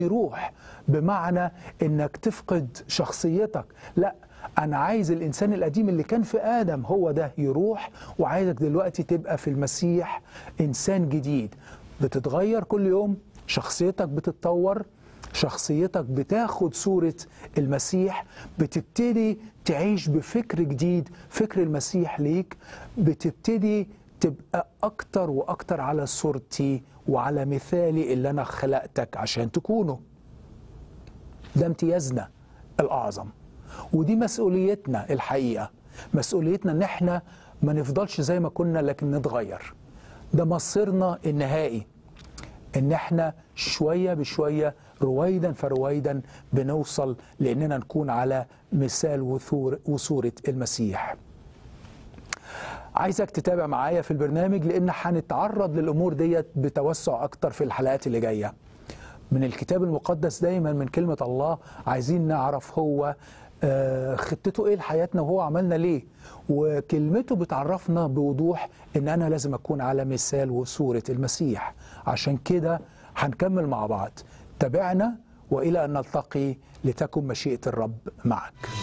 يروح بمعنى انك تفقد شخصيتك لا انا عايز الانسان القديم اللي كان في ادم هو ده يروح وعايزك دلوقتي تبقى في المسيح انسان جديد بتتغير كل يوم شخصيتك بتتطور شخصيتك بتاخد صورة المسيح بتبتدي تعيش بفكر جديد فكر المسيح ليك بتبتدي تبقى أكتر وأكتر على صورتي وعلى مثالي اللي أنا خلقتك عشان تكونه ده امتيازنا الأعظم ودي مسؤوليتنا الحقيقة مسؤوليتنا ان احنا ما نفضلش زي ما كنا لكن نتغير ده مصيرنا النهائي ان احنا شوية بشوية رويدا فرويدا بنوصل لاننا نكون على مثال وثور وصورة المسيح عايزك تتابع معايا في البرنامج لان هنتعرض للامور ديت بتوسع اكتر في الحلقات اللي جايه من الكتاب المقدس دايما من كلمه الله عايزين نعرف هو آه، خطته ايه لحياتنا وهو عملنا ليه وكلمته بتعرفنا بوضوح ان انا لازم اكون على مثال وصوره المسيح عشان كده هنكمل مع بعض تابعنا والى ان نلتقي لتكن مشيئه الرب معك